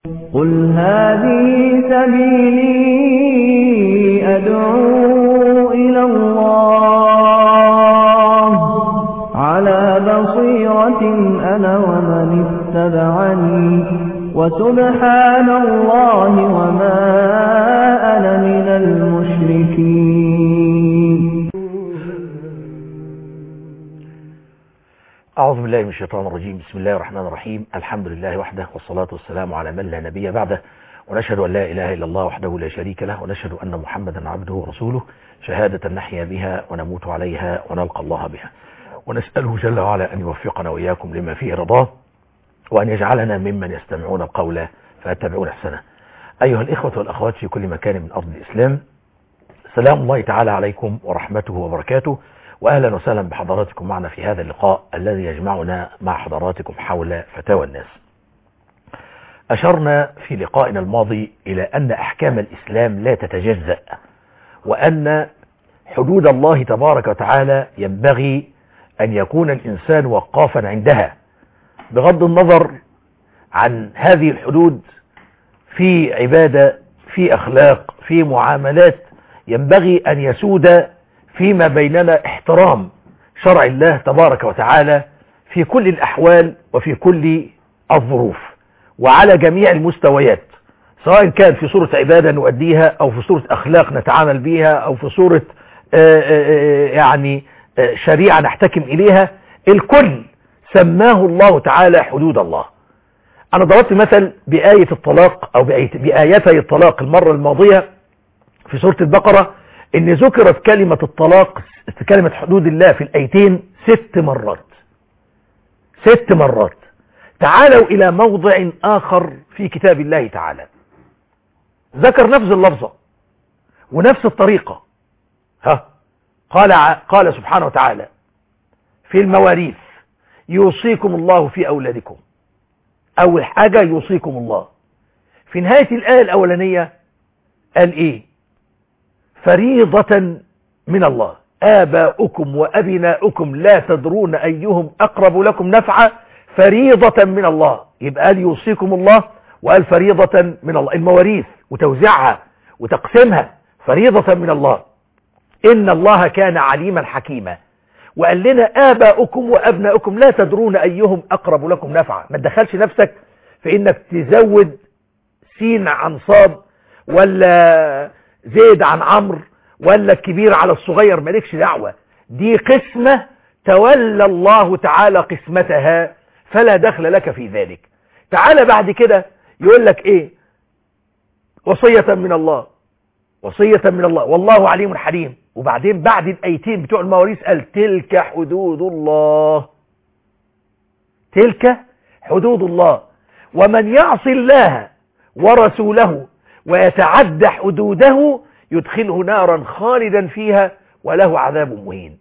قل هذه سبيلي أدعو إلى الله على بصيرة أنا ومن اتبعني وسبحان الله وما أنا من المشركين أعوذ بالله من الشيطان الرجيم بسم الله الرحمن الرحيم الحمد لله وحده والصلاة والسلام على من لا نبي بعده ونشهد أن لا إله إلا الله وحده لا شريك له ونشهد أن محمدا عبده ورسوله شهادة نحيا بها ونموت عليها ونلقى الله بها ونسأله جل وعلا أن يوفقنا وإياكم لما فيه رضاه وأن يجعلنا ممن يستمعون القول فيتبعون أحسنه أيها الإخوة والأخوات في كل مكان من أرض الإسلام سلام الله تعالى عليكم ورحمته وبركاته وأهلا وسهلا بحضراتكم معنا في هذا اللقاء الذي يجمعنا مع حضراتكم حول فتاوى الناس أشرنا في لقائنا الماضي إلى أن أحكام الإسلام لا تتجزأ وأن حدود الله تبارك وتعالى ينبغي أن يكون الإنسان وقافا عندها بغض النظر عن هذه الحدود في عبادة في أخلاق في معاملات ينبغي أن يسود فيما بيننا احترام شرع الله تبارك وتعالى في كل الأحوال وفي كل الظروف وعلى جميع المستويات سواء كان في صورة عبادة نؤديها أو في صورة أخلاق نتعامل بها أو في صورة يعني شريعة نحتكم إليها الكل سماه الله تعالى حدود الله أنا ضربت مثل بآية الطلاق أو بآيتي الطلاق المرة الماضية في سورة البقرة ان ذكرت كلمة الطلاق كلمة حدود الله في الايتين ست مرات ست مرات تعالوا الى موضع اخر في كتاب الله تعالى ذكر نفس اللفظة ونفس الطريقة ها قال قال سبحانه وتعالى في المواريث يوصيكم الله في اولادكم اول حاجة يوصيكم الله في نهاية الايه الاولانية قال ايه فريضة من الله آباؤكم وأبناؤكم لا تدرون أيهم أقرب لكم نفعا فريضة من الله يبقى قال يوصيكم الله وقال فريضة من الله المواريث وتوزيعها وتقسيمها فريضة من الله إن الله كان عليما حكيما وقال لنا آباؤكم وأبناؤكم لا تدرون أيهم أقرب لكم نفعا ما تدخلش نفسك في إنك تزود سين عن صاد ولا زيد عن عمرو ولا الكبير على الصغير مالكش دعوة دي قسمة تولى الله تعالى قسمتها فلا دخل لك في ذلك تعالى بعد كده يقول لك ايه وصية من الله وصية من الله والله عليم حليم وبعدين بعد الايتين بتوع المواريث قال تلك حدود الله تلك حدود الله ومن يعصي الله ورسوله ويتعدى حدوده يدخله نارا خالدا فيها وله عذاب مهين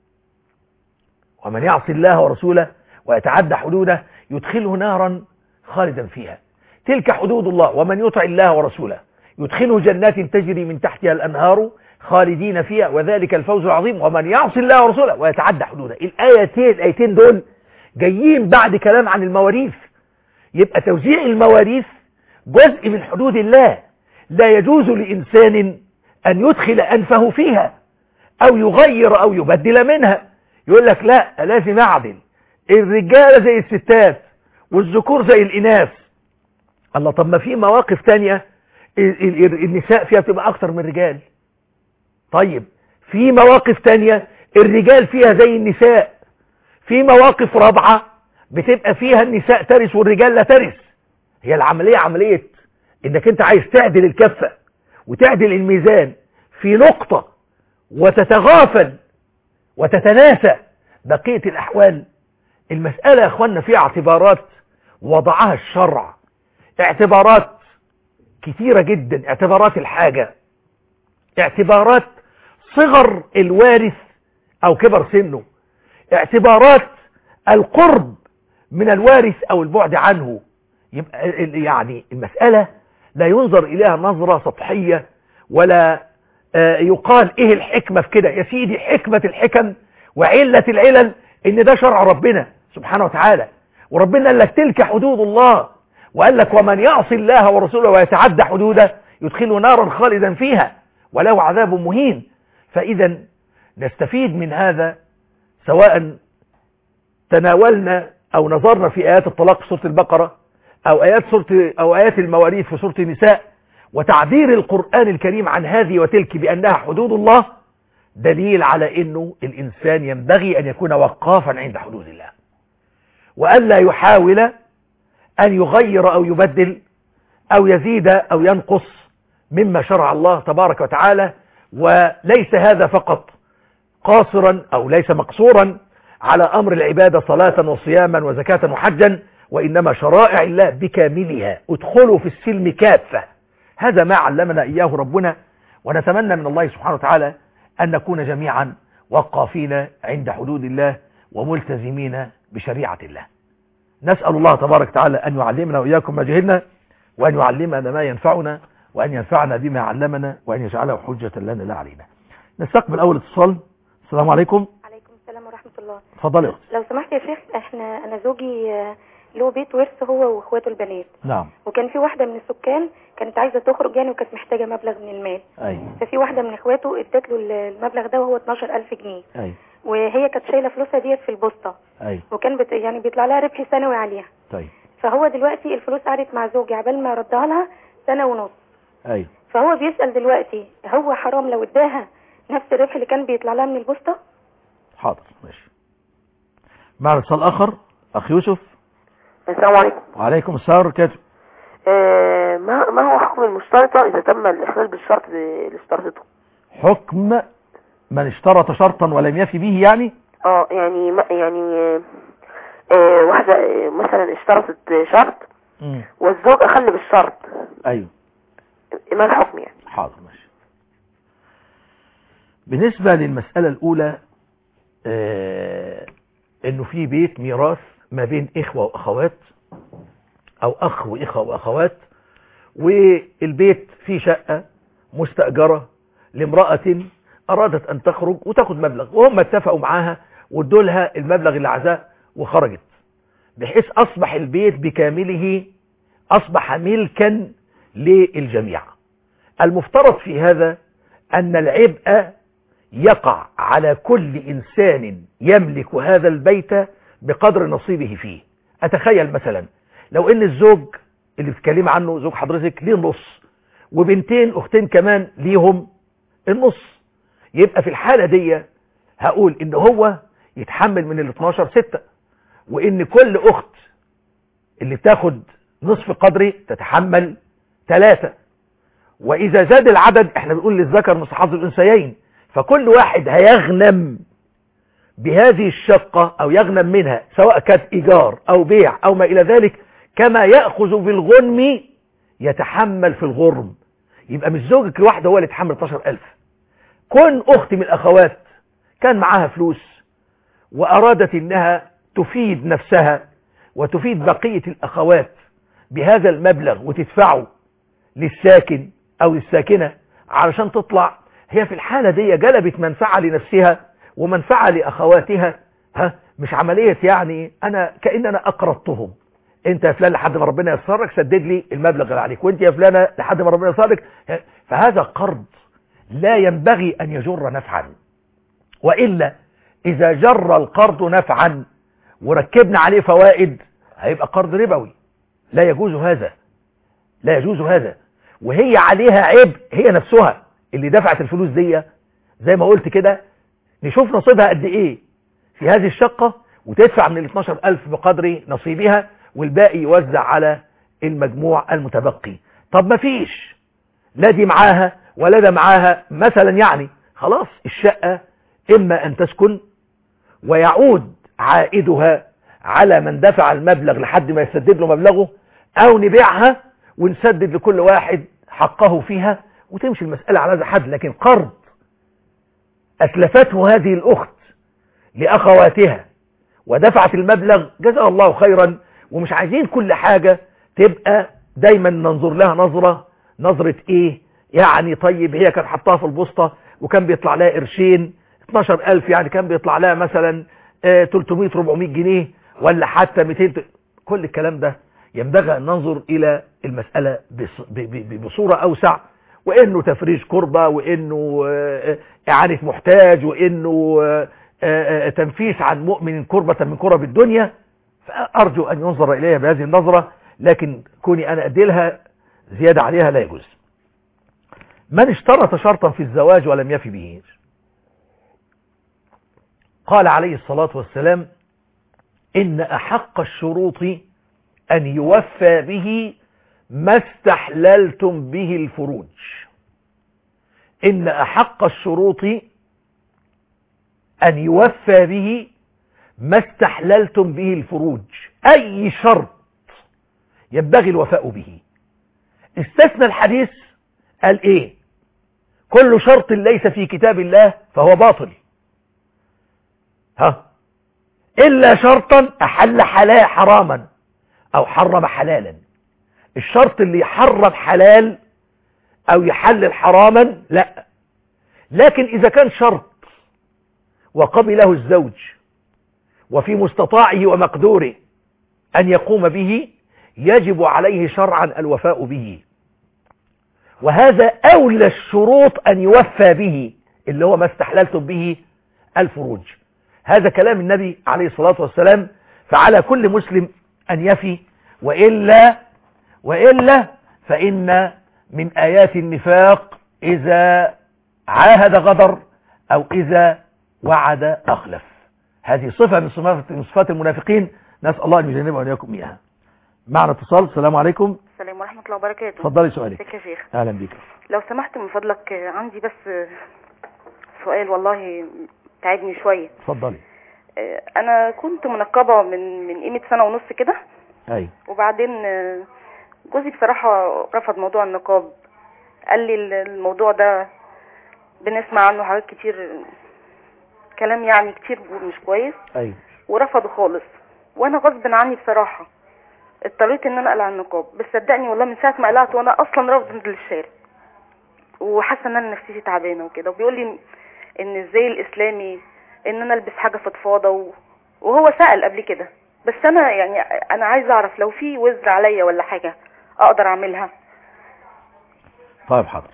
ومن يعصي الله ورسوله ويتعدى حدوده يدخله نارا خالدا فيها تلك حدود الله ومن يطع الله ورسوله يدخله جنات تجري من تحتها الأنهار خالدين فيها وذلك الفوز العظيم ومن يعصي الله ورسوله ويتعدى حدوده الآيتين الآيتين دول جايين بعد كلام عن المواريث يبقى توزيع المواريث جزء من حدود الله لا يجوز لإنسان أن يدخل أنفه فيها أو يغير أو يبدل منها يقول لك لا لازم أعدل الرجال زي الستات والذكور زي الإناث الله طب ما في مواقف تانية النساء فيها بتبقى أكتر من الرجال طيب في مواقف تانية الرجال فيها زي النساء في مواقف رابعة بتبقى فيها النساء ترث والرجال لا ترث هي العملية عملية انك انت عايز تعدل الكفة وتعدل الميزان في نقطة وتتغافل وتتناسى بقية الأحوال المسألة يا أخوانا فيها اعتبارات وضعها الشرع اعتبارات كثيرة جدا اعتبارات الحاجة اعتبارات صغر الوارث أو كبر سنه اعتبارات القرب من الوارث أو البعد عنه يبقى يعني المسألة لا ينظر إليها نظرة سطحية ولا يقال إيه الحكمة في كده يا سيدي حكمة الحكم وعلة العلل إن ده شرع ربنا سبحانه وتعالى وربنا قال لك تلك حدود الله وقال لك ومن يعصي الله ورسوله ويتعدى حدوده يدخله نارا خالدا فيها وله عذاب مهين فإذا نستفيد من هذا سواء تناولنا أو نظرنا في آيات الطلاق في سورة البقرة أو آيات, سورة أو آيات المواريث في سورة النساء وتعبير القرآن الكريم عن هذه وتلك بأنها حدود الله دليل على أنه الإنسان ينبغي أن يكون وقافا عند حدود الله وألا يحاول أن يغير أو يبدل أو يزيد أو ينقص مما شرع الله تبارك وتعالى وليس هذا فقط قاصرا أو ليس مقصورا على أمر العبادة صلاة وصياما وزكاة وحجا وإنما شرائع الله بكاملها ادخلوا في السلم كافة هذا ما علمنا إياه ربنا ونتمنى من الله سبحانه وتعالى أن نكون جميعا وقافين عند حدود الله وملتزمين بشريعة الله نسأل الله تبارك وتعالى أن يعلمنا وإياكم ما جهلنا وأن يعلمنا ما ينفعنا وأن ينفعنا بما علمنا وأن يجعله حجة لنا لا علينا نستقبل أول اتصال السلام عليكم عليكم السلام ورحمة الله تفضلي يا أختي لو سمحت يا شيخ احنا انا زوجي آه، له بيت ورث هو واخواته البنات نعم وكان في واحدة من السكان كانت عايزة تخرج يعني وكانت محتاجة مبلغ من المال أي ففي واحدة من اخواته ادت له المبلغ ده وهو 12000 جنيه أي وهي كانت شايلة فلوسها ديت في البوسطة أي وكان بت يعني بيطلع لها ربح سنوي عليها طيب فهو دلوقتي الفلوس قعدت مع زوجي عبال ما ردها لها سنة ونص أي فهو بيسأل دلوقتي هو حرام لو اداها نفس الربح اللي كان بيطلع لها من البوسطة حاضر ماشي معنا اتصال آخر أخ يوسف السلام عليكم وعليكم السلام وبركاته آه ما ما هو حكم المشترطة إذا تم الإخلال بالشرط اللي اشترطته حكم من اشترط شرطا ولم يفي به يعني اه يعني ما يعني آه آه، واحدة آه، مثلا اشترطت شرط مم. والزوج أخل بالشرط أيوه ما الحكم يعني حاضر ماشي بالنسبة للمسألة الأولى آه إنه في بيت ميراث ما بين إخوة وأخوات أو أخ وإخوة وأخوات والبيت فيه شقة مستأجرة لامرأة أرادت أن تخرج وتاخد مبلغ وهم اتفقوا معاها وادوا لها المبلغ اللي عزاه وخرجت بحيث أصبح البيت بكامله أصبح ملكا للجميع المفترض في هذا أن العبء يقع على كل إنسان يملك هذا البيت بقدر نصيبه فيه أتخيل مثلا لو إن الزوج اللي بتكلم عنه زوج حضرتك ليه نص وبنتين أختين كمان ليهم النص يبقى في الحالة دي هقول إن هو يتحمل من ال 12 ستة وإن كل أخت اللي بتاخد نصف قدري تتحمل ثلاثة وإذا زاد العدد احنا بنقول للذكر مثل حظ الأنثيين فكل واحد هيغنم بهذه الشقة أو يغنم منها سواء كانت إيجار أو بيع أو ما إلى ذلك كما يأخذ في الغنم يتحمل في الغرم يبقى مش زوجك لوحده هو اللي يتحمل 12000 كن أختي من الأخوات كان معاها فلوس وأرادت إنها تفيد نفسها وتفيد بقية الأخوات بهذا المبلغ وتدفعه للساكن أو للساكنة علشان تطلع هي في الحالة دي جلبت منفعة لنفسها ومنفعة لأخواتها ها مش عملية يعني أنا كأن أنا أقرضتهم أنت يا فلان لحد ما ربنا يسرك سدد لي المبلغ اللي عليك وأنت يا فلانة لحد ما ربنا يسرك فهذا قرض لا ينبغي أن يجر نفعا وإلا إذا جر القرض نفعا وركبنا عليه فوائد هيبقى قرض ربوي لا يجوز هذا لا يجوز هذا وهي عليها عيب هي نفسها اللي دفعت الفلوس دي زي ما قلت كده نشوف نصيبها قد ايه في هذه الشقة وتدفع من ال 12000 بقدر نصيبها والباقي يوزع على المجموع المتبقي طب ما فيش لا دي معاها ولا ده معاها مثلا يعني خلاص الشقة اما ان تسكن ويعود عائدها على من دفع المبلغ لحد ما يسدد له مبلغه او نبيعها ونسدد لكل واحد حقه فيها وتمشي المسألة على هذا حد لكن قرض أتلفته هذه الأخت لأخواتها ودفعت المبلغ جزاها الله خيرا ومش عايزين كل حاجة تبقى دايما ننظر لها نظرة نظرة ايه يعني طيب هي كانت حطها في البسطة وكان بيطلع لها قرشين 12000 يعني كان بيطلع لها مثلا 300 400 جنيه ولا حتى 200 كل الكلام ده ينبغي أن ننظر إلى المسألة بص- ب- ب- بصورة أوسع وإنه تفريج كربة وإنه آه، إعانة محتاج وإنه آه، آه، تنفيس عن مؤمن كربة من كرب الدنيا فأرجو أن ينظر إليها بهذه النظرة لكن كوني أنا أديلها زيادة عليها لا يجوز من اشترط شرطا في الزواج ولم يفي به قال عليه الصلاة والسلام إن أحق الشروط أن يوفى به ما استحللتم به الفروج إن أحق الشروط أن يوفى به ما استحللتم به الفروج أي شرط ينبغي الوفاء به استثنى الحديث قال إيه كل شرط ليس في كتاب الله فهو باطل ها إلا شرطا أحل حلال حراما أو حرم حلالا الشرط اللي يحرم حلال أو يحلل حراما لا لكن إذا كان شرط وقبله الزوج وفي مستطاعه ومقدوره أن يقوم به يجب عليه شرعا الوفاء به وهذا أولى الشروط أن يوفى به اللي هو ما استحللتم به الفروج هذا كلام النبي عليه الصلاة والسلام فعلى كل مسلم أن يفي وإلا وإلا فإن من آيات النفاق إذا عاهد غدر أو إذا وعد أخلف هذه صفة من صفات من صفات المنافقين نسأل الله أن يجنبنا وإياكم إياها معنا اتصال السلام عليكم السلام ورحمة الله وبركاته اتفضلي سؤالك ازيك يا شيخ أهلا بك لو سمحت من فضلك آه، عندي بس آه، سؤال والله تعبني شوية اتفضلي آه، أنا كنت منقبة من من قيمة سنة ونص كده أي وبعدين آه، جوزي بصراحة رفض موضوع النقاب قال لي ال- الموضوع ده بنسمع عنه حاجات كتير كلام يعني كتير مش كويس أي ورفضه خالص وانا غصب عني بصراحة اضطريت ان انا اقلع النقاب بس صدقني والله من ساعة ما قلعت وانا اصلا رافضة انزل الشارع وحاسة ان انا نفسيتي تعبانة وكده وبيقول لي ان ازاي الاسلامي ان انا البس حاجة فضفاضة و... وهو سأل قبل كده بس انا يعني انا عايزة اعرف لو في وزر عليا ولا حاجة اقدر اعملها طيب حاضر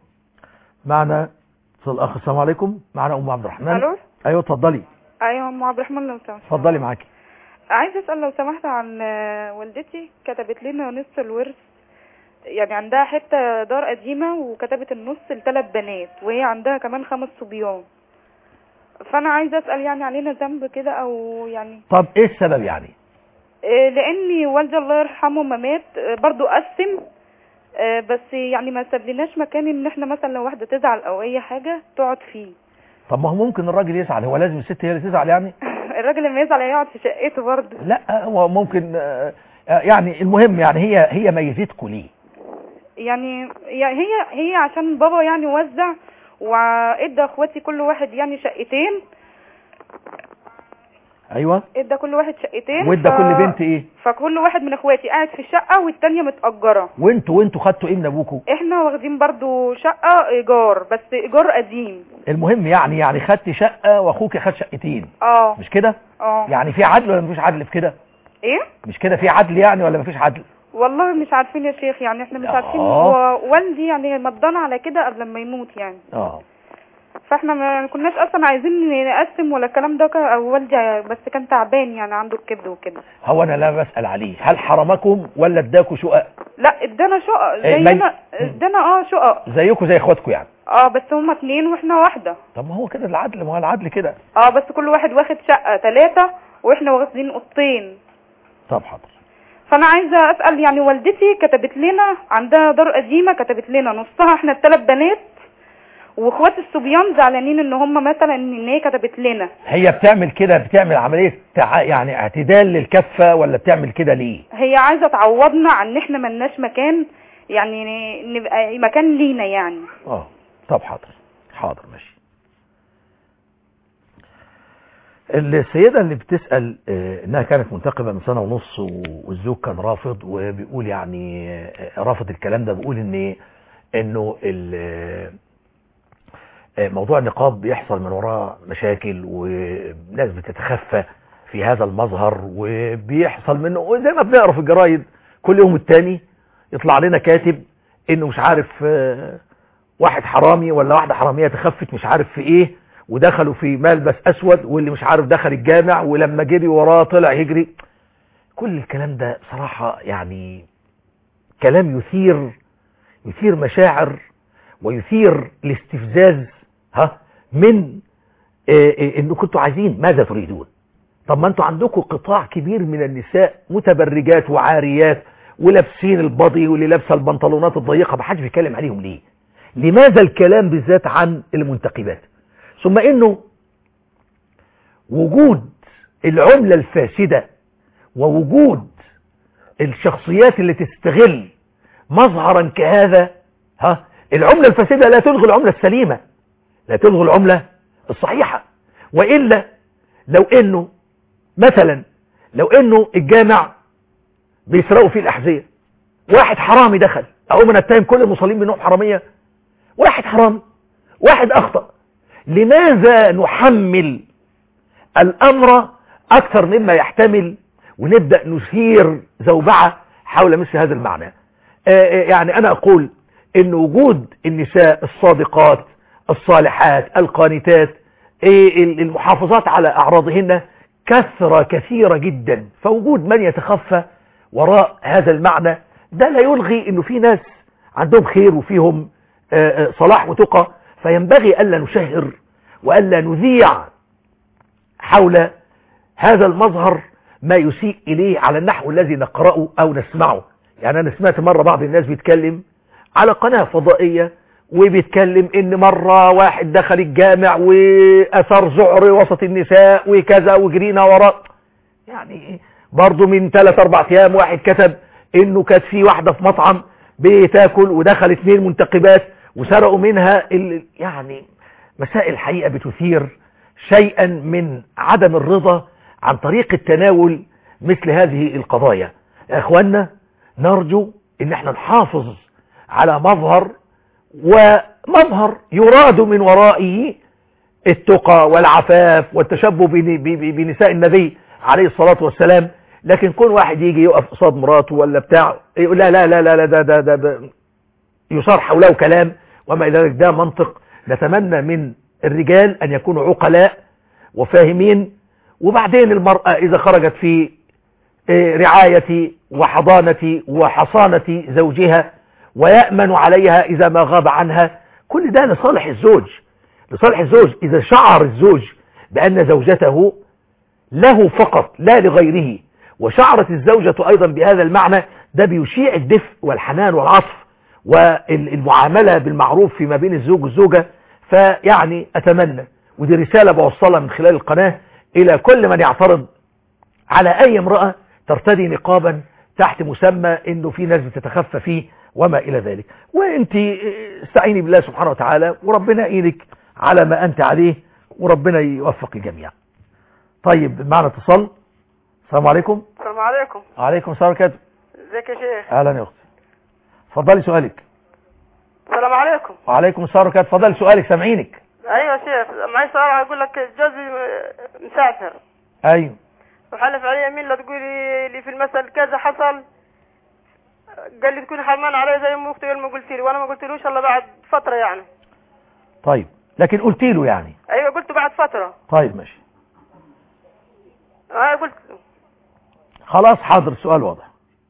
معنا اتصال الأخ السلام عليكم معنا أم عبد الرحمن الو أيوه اتفضلي ايوه ام عبد الرحمن لو سمحت اتفضلي معاكي عايزه اسال لو سمحت عن آه، والدتي كتبت لنا نص الورث يعني عندها حته دار قديمه وكتبت النص لثلاث بنات وهي عندها كمان خمس صبيان فانا عايزه اسال يعني علينا ذنب كده او يعني طب إيه السبب يعني آه، لاني والدي الله يرحمه ما مات آه، برضو قسم آه، بس يعني ما سابلناش مكان ان احنا مثلا لو واحده تزعل او اي حاجه تقعد فيه طب ما هو ممكن الراجل يزعل هو لازم الست هي اللي تزعل يعني الراجل لما يزعل هيقعد في شقته برضه لا هو ممكن آه، آه، يعني المهم يعني هي هي ميزتكم ليه يعني يعني هي هي عشان بابا يعني وزع وادى اخواتي كل واحد يعني شقتين ايوه ادى كل واحد شقتين وادى ف- كل بنت ايه فكل واحد من اخواتي قاعد في الشقه والتانيه متاجره وانتوا وانتوا خدتوا ايه من ابوكوا احنا واخدين برضو شقه ايجار بس ايجار قديم المهم يعني يعني خدت شقه واخوك خد شقتين اه مش كده اه يعني في عدل ولا مفيش عدل في كده ايه مش كده في عدل يعني ولا مفيش عدل والله مش عارفين يا شيخ يعني احنا مش آه. عارفين هو والدي يعني مضان على كده قبل ما يموت يعني اه فاحنا ما كناش اصلا عايزين نقسم ولا الكلام ده كان- أو والدي بس كان تعبان يعني عنده الكبد وكده هو انا لا بسال عليه هل حرمكم ولا اداكوا شقق لا ادانا شقق إيه، ما- زينا ادانا اه شقق زيكم زي اخواتكم يعني اه بس هما اتنين واحنا واحدة طب ما هو كده العدل ما هو العدل كده اه بس كل واحد واخد شقة ثلاثة واحنا واخدين اوضتين طب حاضر فانا عايزة اسأل يعني والدتي كتبت لنا عندها دار قديمة كتبت لنا نصها احنا الثلاث بنات واخوات الصبيان زعلانين ان هم مثلا ان هي كتبت لنا هي بتعمل كده بتعمل عمليه تع... يعني اعتدال للكفه ولا بتعمل كده ليه هي عايزة تعوضنا عن ان احنا ملناش مكان يعني ن- نبقى مكان لينا يعني اه طب حاضر حاضر ماشي السيدة اللي بتسأل آه، انها كانت منتقبة من سنة ونص و- والزوج كان رافض وبيقول يعني آه، رافض الكلام ده بيقول ان انه ال- آه، موضوع النقاب بيحصل من وراه مشاكل وناس بتتخفى في هذا المظهر وبيحصل منه وزي ما بنقرا في الجرايد كل يوم التاني يطلع لنا كاتب انه مش عارف آه، واحد حرامي ولا واحدة حرامية تخفت مش عارف في ايه ودخلوا في ملبس اسود واللي مش عارف دخل الجامع ولما جري وراه طلع يجري كل الكلام ده بصراحة يعني كلام يثير يثير مشاعر ويثير الاستفزاز ها من آه، آه، انه كنتوا عايزين ماذا تريدون طب ما انتوا عندكم قطاع كبير من النساء متبرجات وعاريات ولابسين البضي واللي لابسه البنطلونات الضيقه ما حدش بيتكلم عليهم ليه لماذا الكلام بالذات عن المنتقبات ثم انه وجود العمله الفاسده ووجود الشخصيات اللي تستغل مظهرا كهذا ها العمله الفاسده لا تلغي العمله السليمه لا تلغي العمله الصحيحه والا لو انه مثلا لو انه الجامع بيسرقوا فيه الاحذيه واحد حرامي دخل اقوم نتهم كل المصلين بانهم حراميه واحد حرامي واحد اخطا لماذا نحمل الامر اكثر مما يحتمل ونبدا نثير زوبعه حول مثل هذا المعنى آه، آه، يعني انا اقول ان وجود النساء الصادقات الصالحات القانتات إيه ال- المحافظات على اعراضهن كثرة كثيرة جدا فوجود من يتخفى وراء هذا المعنى ده لا يلغي انه في ناس عندهم خير وفيهم آه، آه، صلاح وتقى فينبغي الا نشهر والا نذيع حول هذا المظهر ما يسيء إليه على النحو الذي نقرأه أو نسمعه يعني أنا سمعت مرة بعض الناس بيتكلم على قناة فضائية وبيتكلم ان مرة واحد دخل الجامع واثار ذعر وسط النساء وكذا وجرينا وراء يعني برضو من 3 4 ايام واحد كتب انه كانت في واحدة في مطعم بتاكل ودخل اثنين منتقبات وسرقوا منها ال... يعني مسائل الحقيقة بتثير شيئا من عدم الرضا عن طريقة تناول مثل هذه القضايا يا اخوانا نرجو ان احنا نحافظ على مظهر ومظهر يراد من ورائه التقى والعفاف والتشبه بن- ب- ب- بنساء النبي عليه الصلاة والسلام لكن كون واحد يجي يقف قصاد مراته ولا بتاع يقول لا لا لا لا لا ده ده ده, ده يصار حوله كلام وما إلى ذلك ده منطق نتمنى من الرجال أن يكونوا عقلاء وفاهمين وبعدين المرأة إذا خرجت في آه، رعاية وحضانة وحصانة زوجها ويأمن عليها إذا ما غاب عنها كل ده لصالح الزوج لصالح الزوج إذا شعر الزوج بأن زوجته له فقط لا لغيره وشعرت الزوجة أيضا بهذا المعنى ده بيشيع الدفء والحنان والعطف والمعاملة بالمعروف فيما بين الزوج والزوجة فيعني أتمنى ودي رسالة بوصلها من خلال القناة إلى كل من يعترض على أي امرأة ترتدي نقابا تحت مسمى انه في ناس بتتخفى فيه وما الى ذلك وانت استعيني بالله سبحانه وتعالى وربنا يعينك على ما انت عليه وربنا يوفق الجميع طيب معنا اتصال السلام عليكم السلام عليكم وعليكم السلام ورحمه الله ازيك يا شيخ اهلا يا اختي اتفضلي سؤالك السلام عليكم وعليكم السلام ورحمه الله اتفضلي سؤالك سامعينك ايوه يا شيخ معي سؤال اقول لك جوزي مسافر ايوه وحلف علي يمين لا تقولي لي في المثل كذا حصل قال لي تكوني حرمان علي زي ما اختي ما قلت لي وانا ما قلتلوش الا بعد فتره يعني طيب لكن قلت له يعني ايوه قلت بعد فتره طيب ماشي ايوه قلت خلاص حاضر السؤال واضح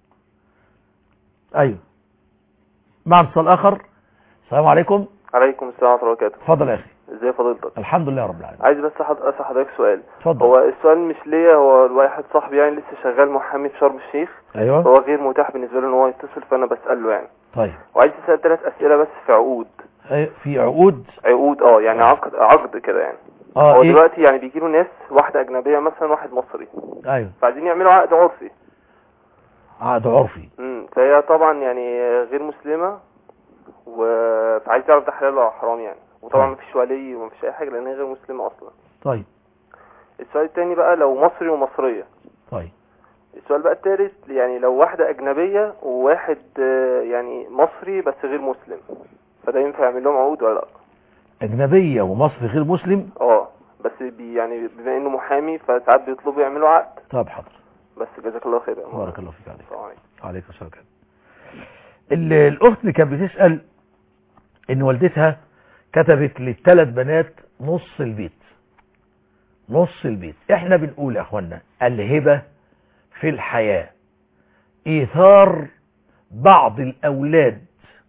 ايوه معنا اتصال اخر السلام عليكم عليكم السلام ورحمة الله وبركاته اتفضل يا اخي ازي فضيلتك الحمد لله رب العالمين عايز بس أحد- اسال حضرتك سؤال اتفضل هو السؤال مش ليا هو واحد صاحبي يعني لسه شغال محامي في شرم الشيخ ايوه هو غير متاح بالنسبه له ان هو يتصل فانا بساله يعني طيب وعايز اسال ثلاث اسئله بس في عقود أي- في عقود عقود اه يعني عقد عقد كده يعني اه هو ايه دلوقتي يعني بيجي له ناس واحده اجنبيه مثلا واحد مصري ايوه فعايزين يعملوا عقد عرفي عقد عرفي امم فهي طبعا يعني غير مسلمه و فعايز يعرف ده حلال ولا حرام يعني وطبعا طيب. مفيش ولي ومفيش اي حاجه لان هي غير مسلمه اصلا طيب السؤال التاني بقى لو مصري ومصريه طيب السؤال بقى التالت يعني لو واحدة أجنبية وواحد آه، يعني مصري بس غير مسلم فده ينفع يعمل لهم عقود ولا لا؟ اجنبيه ومصري غير مسلم اه بس بي يعني بما انه محامي فساعات بيطلبوا يعملوا عقد طب حاضر بس جزاك الله خير يا مولانا. بارك الله فيك عليك السلام عليكم عليك السلام ال- الاخت اللي كانت بتسال ان والدتها كتبت للثلاث بنات نص البيت نص البيت احنا بنقول يا اخوانا الهبه في الحياه ايثار بعض الاولاد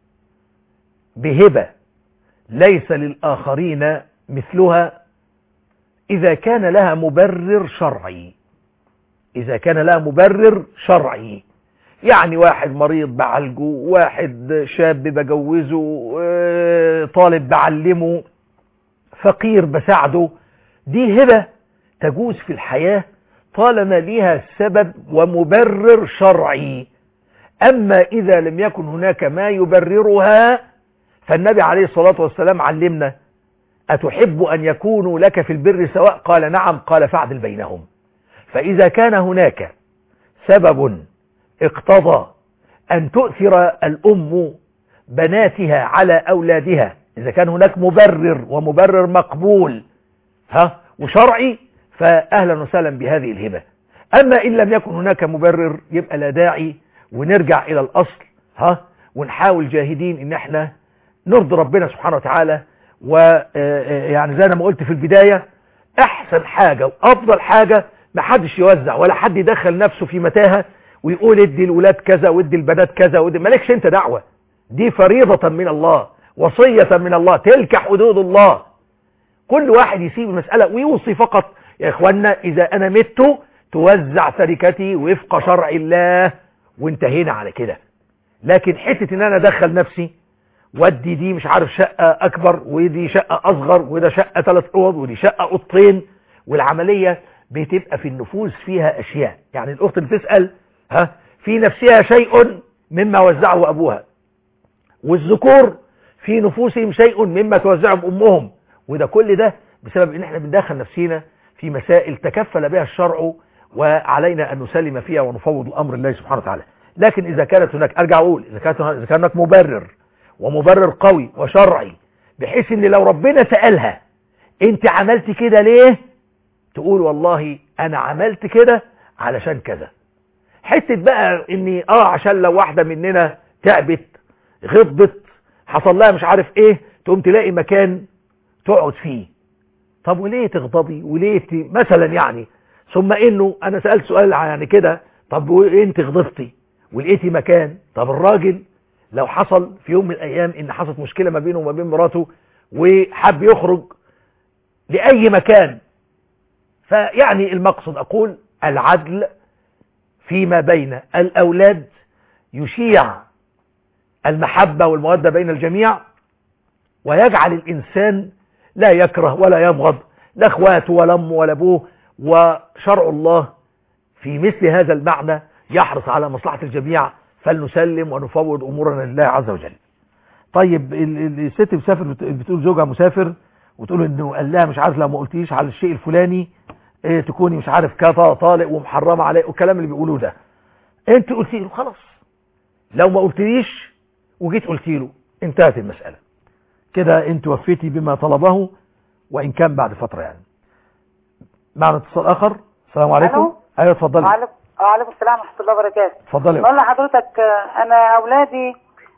بهبه ليس للاخرين مثلها اذا كان لها مبرر شرعي اذا كان لها مبرر شرعي يعني واحد مريض بعالجه واحد شاب بجوزه آه، طالب بعلمه فقير بساعده دي هبة تجوز في الحياة طالما ليها سبب ومبرر شرعي أما إذا لم يكن هناك ما يبررها فالنبي عليه الصلاة والسلام علمنا أتحب أن يكونوا لك في البر سواء قال نعم قال فاعدل بينهم فإذا كان هناك سبب اقتضى أن تؤثر الأم بناتها على أولادها إذا كان هناك مبرر ومبرر مقبول ها وشرعي فأهلا وسهلا بهذه الهبة أما إن لم يكن هناك مبرر يبقى لا داعي ونرجع إلى الأصل ها ونحاول جاهدين إن احنا نرضي ربنا سبحانه وتعالى ويعني زي ما قلت في البداية أحسن حاجة وأفضل حاجة ما حدش يوزع ولا حد يدخل نفسه في متاهة ويقول ادي الولاد كذا وادي البنات كذا وادي مالكش انت دعوة دي فريضة من الله وصية من الله تلك حدود الله كل واحد يسيب المسألة ويوصي فقط يا اخوانا اذا انا مت توزع تركتي وفق شرع الله وانتهينا على كده لكن حتة ان انا ادخل نفسي ودي دي مش عارف شقة اكبر ودي شقة اصغر وده شقة ثلاث اوض ودي شقة اوضتين والعملية بتبقى في النفوس فيها اشياء يعني الاخت اللي بتسأل ها في نفسها شيء مما وزعه ابوها والذكور في نفوسهم شيء مما توزعه امهم وده كل ده بسبب ان احنا بندخل نفسينا في مسائل تكفل بها الشرع وعلينا ان نسلم فيها ونفوض الامر الله سبحانه وتعالى لكن اذا كانت هناك ارجع اقول اذا كانت اذا كان هناك مبرر ومبرر قوي وشرعي بحيث ان لو ربنا سالها انت عملت كده ليه تقول والله انا عملت كده علشان كذا حته بقى اني اه عشان لو واحده مننا تعبت غضبت حصل لها مش عارف ايه تقوم تلاقي مكان تقعد فيه طب وليه تغضبي وليه ت... مثلا يعني ثم انه انا سألت سؤال يعني كده طب وانت غضبتي ولقيتي مكان طب الراجل لو حصل في يوم من الايام ان حصلت مشكلة ما بينه وما بين مراته وحب يخرج لأي مكان فيعني المقصد أقول العدل فيما بين الأولاد يشيع المحبة والمودة بين الجميع ويجعل الإنسان لا يكره ولا يبغض لا اخواته ولا امه ولا ابوه وشرع الله في مثل هذا المعنى يحرص على مصلحة الجميع فلنسلم ونفوض أمورنا لله عز وجل طيب ال- ال- الست مسافر بت- بتقول زوجها مسافر وتقول انه قال لها مش عارف لو ما قلتيش على الشيء الفلاني ايه تكوني مش عارف كذا طالق ومحرمه عليه والكلام اللي بيقولوه ده انت قلتي له خلاص لو ما قلتليش وجيت قلت له انتهت المسألة كده انت وفيتي بما طلبه وان كان بعد فترة يعني معنا اتصال اخر السلام عليكم ألو؟ ايوه اتفضلي وعليكم وعليكم السلام ورحمة الله وبركاته اتفضلي بقول لحضرتك آه، أنا أولادي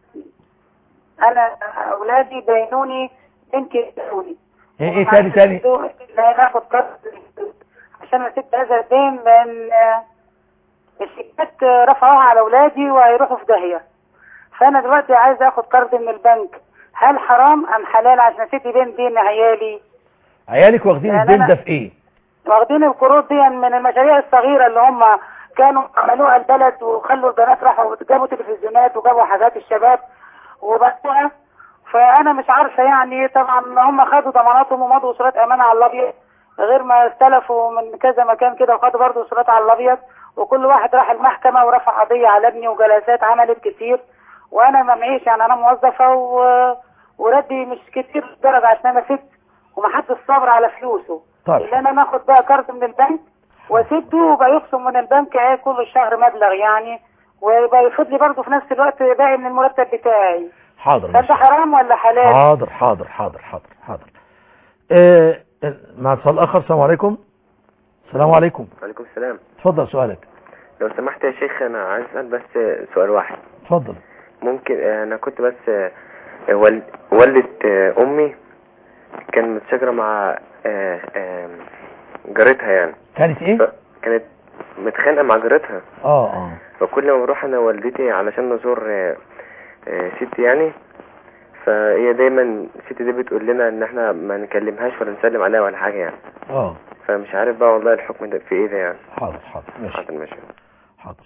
أنا أولادي بينوني بنتي بينوني ايه ايه تاني تاني لا ناخد قرض عشان أسد هذا الدين لأن آه، الشيكات آه، رفعوها على أولادي وهيروحوا في داهية فأنا دلوقتي عايز آخد قرض من البنك هل حرام أم حلال عشان أسد بين دين عيالي عيالك واخدين يعني الدين أنا- ده في ايه واخدين القروض دي من المشاريع الصغيرة اللي هم كانوا عملوها البلد وخلوا البنات راحوا جابوا تلفزيونات وجابوا حاجات الشباب وبقوها فأنا مش عارفة يعني طبعا هم خدوا ضماناتهم ومضوا وصولات أمانة على الأبيض غير ما استلفوا من كذا مكان كده وخدوا برضه وصولات على الأبيض وكل واحد راح المحكمة ورفع قضية على ابني وجلسات عملت كتير وأنا ما معيش يعني أنا موظفة و... وردي مش كتير لدرجة عشان أنا ست ومحدش صبر على فلوسه طيب اللي انا ناخد بقى قرض من البنك واسده وبقى يخصم من البنك ايه كل شهر مبلغ يعني ويبقى ياخد لي برضه في نفس الوقت باقي من المرتب بتاعي حاضر فده ماشي. حرام ولا حلال؟ حاضر حاضر حاضر حاضر حاضر آه آه، مع اتصال اخر السلام عليكم السلام عليكم وعليكم السلام اتفضل سؤالك لو سمحت يا شيخ انا عايز اسال بس سؤال واحد اتفضل ممكن انا كنت بس وال- والدة امي كانت متشاجرة مع آه، آه، جارتها يعني كانت ايه ف- كانت متخانقة مع جارتها اه اه فكل ما بروح انا ووالدتي علشان نزور آه، آه، ستي يعني فهي دايما ستي دي بتقول لنا ان احنا ما نكلمهاش ولا نسلم عليها ولا حاجة يعني اه فمش عارف بقى والله الحكم ده في ايه ده يعني حاضر حاضر ماشي حاضر ماشي حاضر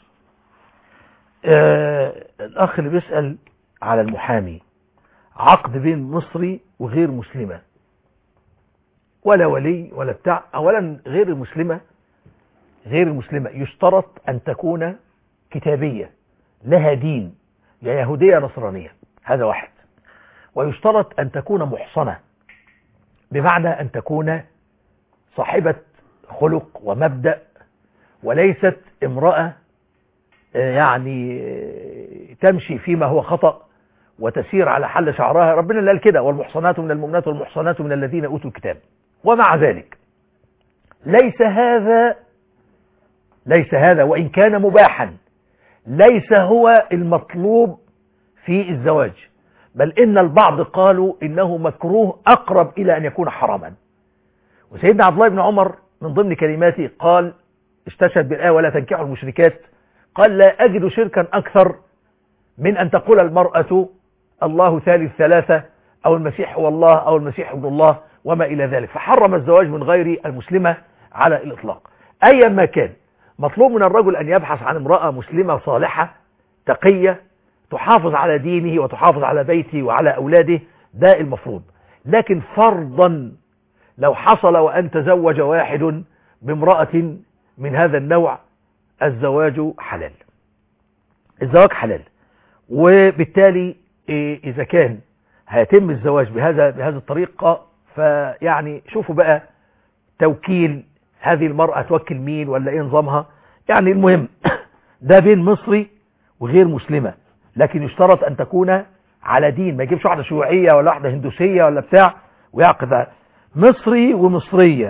آه الأخ اللي بيسأل على المحامي عقد بين مصري وغير مسلمة ولا ولي ولا بتاع أولا غير المسلمة غير المسلمة يشترط أن تكون كتابية لها دين يا يهودية نصرانية هذا واحد ويشترط أن تكون محصنة بمعنى أن تكون صاحبة خلق ومبدأ وليست امرأة آه، يعني آه، تمشي فيما هو خطأ وتسير على حل شعرها ربنا اللي قال كده والمحصنات من المؤمنات والمحصنات من الذين أوتوا الكتاب ومع ذلك ليس هذا ليس هذا وإن كان مباحا ليس هو المطلوب في الزواج بل إن البعض قالوا إنه مكروه أقرب إلى أن يكون حراما وسيدنا عبد الله بن عمر من ضمن كلماته قال استشهد بالآية ولا تنكحوا المشركات قال لا أجد شركا أكثر من أن تقول المرأة الله ثالث ثلاثة أو المسيح هو الله أو المسيح ابن الله وما إلى ذلك فحرم الزواج من غير المسلمة على الإطلاق أيا ما كان مطلوب من الرجل أن يبحث عن امرأة مسلمة صالحة تقية تحافظ على دينه وتحافظ على بيته وعلى أولاده ده المفروض لكن فرضا لو حصل وأن تزوج واحد بامرأة من هذا النوع الزواج حلال الزواج حلال وبالتالي إيه إذا كان هيتم الزواج بهذا بهذه الطريقة فيعني شوفوا بقى توكيل هذه المرأة توكل مين ولا ايه نظامها يعني المهم ده بين مصري وغير مسلمة لكن يشترط ان تكون على دين ما يجيبش واحدة شيوعية ولا واحدة هندوسية ولا بتاع ويعقد مصري ومصرية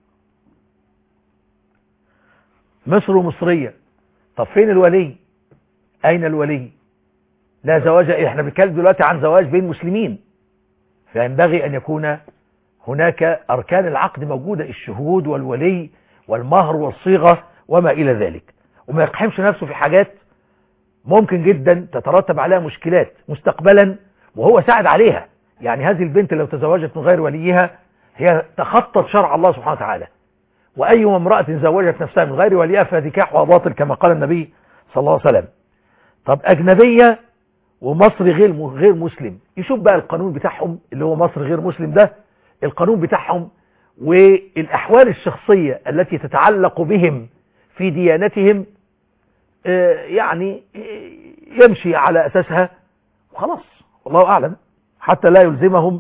مصر ومصرية طب فين الولي اين الولي لا زواج إيه؟ احنا بنتكلم دلوقتي عن زواج بين مسلمين فينبغي ان يكون هناك اركان العقد موجودة الشهود والولي والمهر والصيغة وما الى ذلك وما يقحمش نفسه في حاجات ممكن جدا تترتب عليها مشكلات مستقبلا وهو ساعد عليها يعني هذه البنت لو تزوجت من غير وليها هي تخطت شرع الله سبحانه وتعالى وأي امرأة زوجت نفسها من غير وليها فنكاحها باطل كما قال النبي صلى الله عليه وسلم طب أجنبية ومصري غير غير مسلم يشوف بقى القانون بتاعهم اللي هو مصر غير مسلم ده القانون بتاعهم والأحوال الشخصية التي تتعلق بهم في ديانتهم آه، يعني آه، يمشي على أساسها وخلاص والله أعلم حتى لا يلزمهم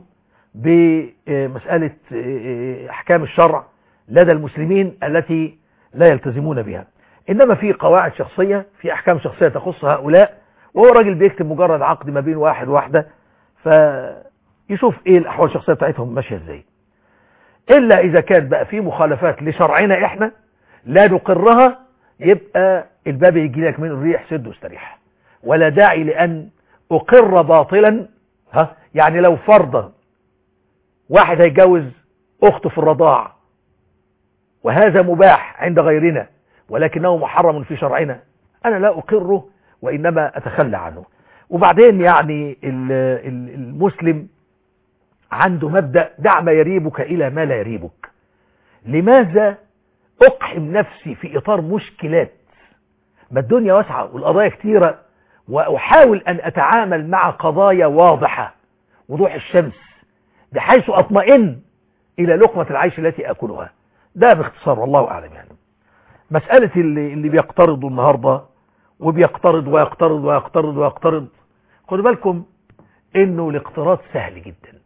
بمسألة آه، أحكام الشرع لدى المسلمين التي لا يلتزمون بها إنما في قواعد شخصية في أحكام شخصية تخص هؤلاء وهو راجل بيكتب مجرد عقد ما بين واحد واحدة فيشوف إيه الأحوال الشخصية بتاعتهم ماشية إزاي إلا إذا كان بقى في مخالفات لشرعنا إحنا لا نقرها يبقى الباب يجي لك من الريح سد واستريح ولا داعي لأن أقر باطلا ها يعني لو فرضا واحد هيتجوز أخته في الرضاع وهذا مباح عند غيرنا ولكنه محرم في شرعنا أنا لا أقره وإنما أتخلى عنه وبعدين يعني ال- ال- المسلم عنده مبدأ دع ما يريبك إلى ما لا يريبك لماذا أقحم نفسي في إطار مشكلات ما الدنيا واسعة والقضايا كتيرة وأحاول أن أتعامل مع قضايا واضحة وضوح الشمس بحيث أطمئن إلى لقمة العيش التي أكلها ده باختصار والله أعلم يعني مسألة اللي, اللي بيقترضوا النهاردة وبيقترض ويقترض ويقترض ويقترض خدوا بالكم انه الاقتراض سهل جدا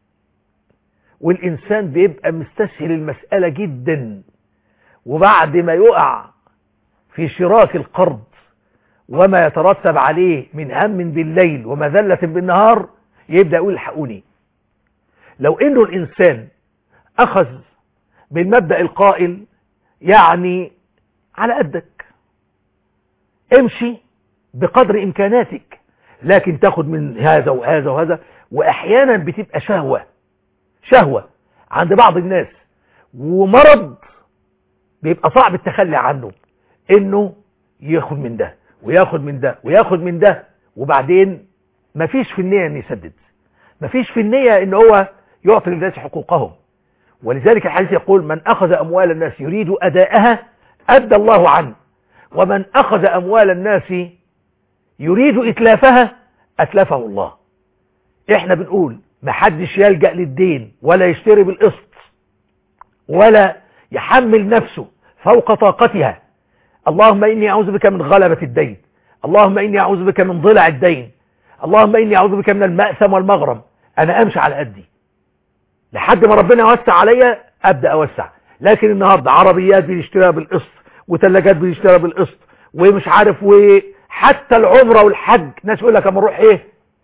والانسان بيبقى مستسهل المسألة جدا وبعد ما يقع في شراك القرض وما يترتب عليه من هم بالليل ومذلة بالنهار يبدأ يقول الحقوني لو انه الانسان اخذ بالمبدأ القائل يعني على قدك امشي بقدر امكاناتك لكن تاخد من هذا وهذا وهذا واحيانا بتبقى شهوة شهوة عند بعض الناس ومرض بيبقى صعب التخلي عنه انه ياخد من ده وياخد من ده وياخد من ده وبعدين مفيش في النية ان يسدد مفيش في النية ان هو يعطي للناس حقوقهم ولذلك الحديث يقول من اخذ اموال الناس يريد اداءها ادى الله عنه ومن اخذ اموال الناس يريد اتلافها اتلفه الله احنا بنقول محدش يلجأ للدين ولا يشتري بالقسط ولا يحمل نفسه فوق طاقتها اللهم إني أعوذ بك من غلبة الدين اللهم إني أعوذ بك من ضلع الدين اللهم إني أعوذ بك من المأثم والمغرم أنا أمشي على قدي لحد ما ربنا يوسع عليا أبدأ أوسع لكن النهاردة عربيات بنشتريها بالقسط وثلاجات بنشتريها بالقسط ومش عارف وحتى العمرة والحج ناس يقول لك اما نروح ايه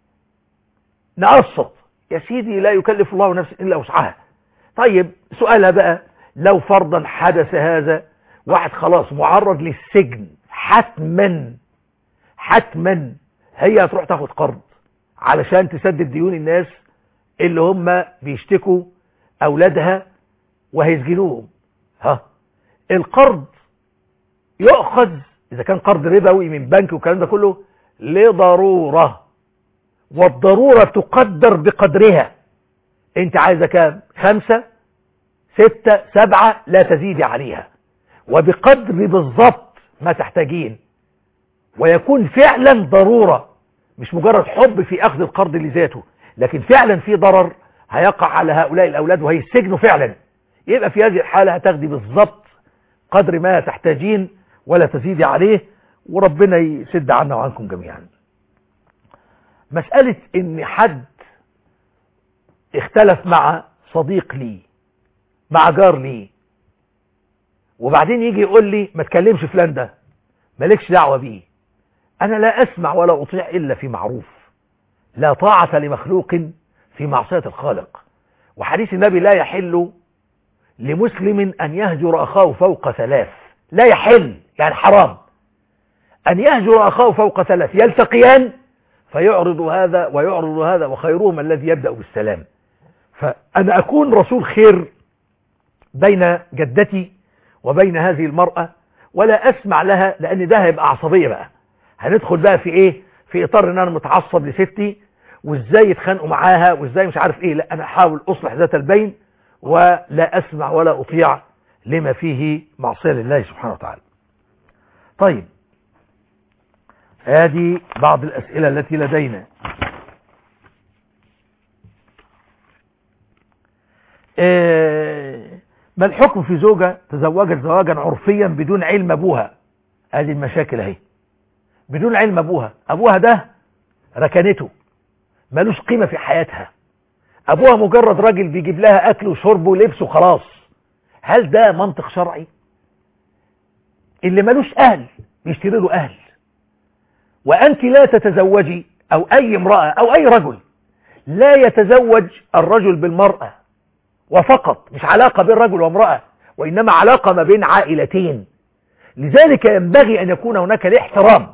نقسط يا سيدي لا يكلف الله نفسا إلا وسعها طيب سؤالها بقى لو فرضا حدث هذا واحد خلاص معرض للسجن حتما حتما هي هتروح تاخد قرض علشان تسدد ديون الناس اللي هم بيشتكوا اولادها وهيسجنوهم ها القرض يؤخذ اذا كان قرض ربوي من بنك والكلام ده كله لضرورة والضرورة تقدر بقدرها انت عايزة كام خمسة ستة سبعة لا تزيد عليها وبقدر بالضبط ما تحتاجين ويكون فعلا ضرورة مش مجرد حب في اخذ القرض لذاته لكن فعلا في ضرر هيقع على هؤلاء الاولاد وهيسجنوا فعلا يبقى في هذه الحالة هتاخدي بالضبط قدر ما تحتاجين ولا تزيدي عليه وربنا يسد عنا وعنكم جميعا مسألة ان حد اختلف مع صديق لي مع جار لي وبعدين يجي يقول لي ما تكلمش فلان ده مالكش دعوة بيه انا لا اسمع ولا اطيع الا في معروف لا طاعة لمخلوق في معصية الخالق وحديث النبي لا يحل لمسلم ان يهجر اخاه فوق ثلاث لا يحل يعني حرام ان يهجر اخاه فوق ثلاث يلتقيان فيعرض هذا ويعرض هذا وخيرهما الذي يبدأ بالسلام فأنا أكون رسول خير بين جدتي وبين هذه المرأة ولا أسمع لها لأن ده هيبقى عصبية بقى هندخل بقى في إيه في إطار إن أنا متعصب لستي وإزاي يتخانقوا معاها وإزاي مش عارف إيه لا أنا أحاول أصلح ذات البين ولا أسمع ولا أطيع لما فيه معصية لله سبحانه وتعالى طيب هذه بعض الأسئلة التي لدينا ما الحكم في زوجة تزوجت زواجا عرفيا بدون علم أبوها هذه المشاكل اهي بدون علم أبوها أبوها ده ركنته ملوش قيمة في حياتها أبوها مجرد راجل بيجيب لها أكل وشرب ولبس وخلاص هل ده منطق شرعي اللي ملوش أهل بيشتري له أهل وأنت لا تتزوجي أو أي امرأة أو أي رجل لا يتزوج الرجل بالمرأة وفقط مش علاقة بين رجل وامرأة وإنما علاقة ما بين عائلتين لذلك ينبغي أن يكون هناك الاحترام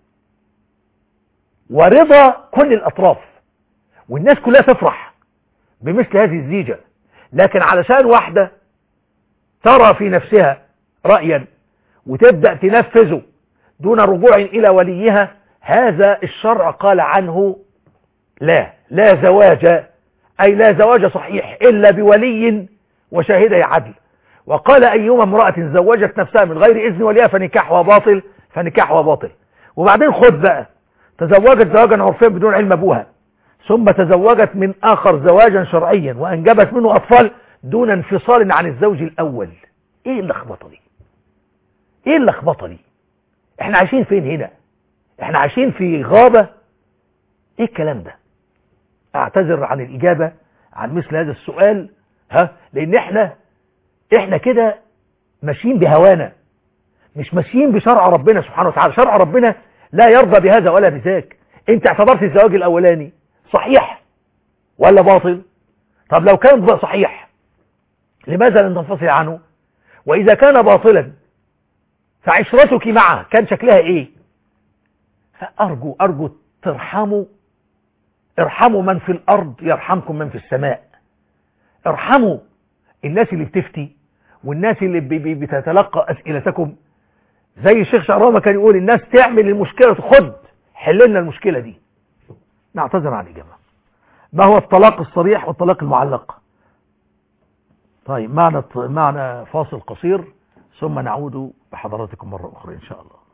ورضا كل الأطراف والناس كلها تفرح بمثل هذه الزيجة لكن علشان واحدة ترى في نفسها رأيا وتبدأ تنفذه دون رجوع إلى وليها هذا الشرع قال عنه لا لا زواج أي لا زواج صحيح إلا بولي وشاهدي عدل وقال أيما امرأة زوجت نفسها من غير إذن وليها فنكاحها باطل فنكاحها باطل وبعدين خد بقى تزوجت زواجا عرفيا بدون علم أبوها ثم تزوجت من آخر زواجا شرعيا وأنجبت منه أطفال دون انفصال عن الزوج الأول إيه اللخبطة دي إيه اللخبطة دي احنا عايشين فين هنا احنا عايشين في غابة ايه الكلام ده اعتذر عن الاجابة عن مثل هذا السؤال ها لان احنا احنا كده ماشيين بهوانا مش ماشيين بشرع ربنا سبحانه وتعالى شرع ربنا لا يرضى بهذا ولا بذاك انت اعتبرت الزواج الاولاني صحيح ولا باطل طب لو كان صحيح لماذا لم تنفصل عنه واذا كان باطلا فعشرتك معه كان شكلها ايه فأرجو أرجو ترحموا ارحموا من في الأرض يرحمكم من في السماء ارحموا الناس اللي بتفتي والناس اللي بي- بي- بتتلقى أسئلتكم زي الشيخ شعراوي كان يقول الناس تعمل المشكلة خد حل لنا المشكلة دي نعتذر عن الإجابة ما هو الطلاق الصريح والطلاق المعلق طيب معنا معنا فاصل قصير ثم نعود بحضراتكم مرة أخرى إن شاء الله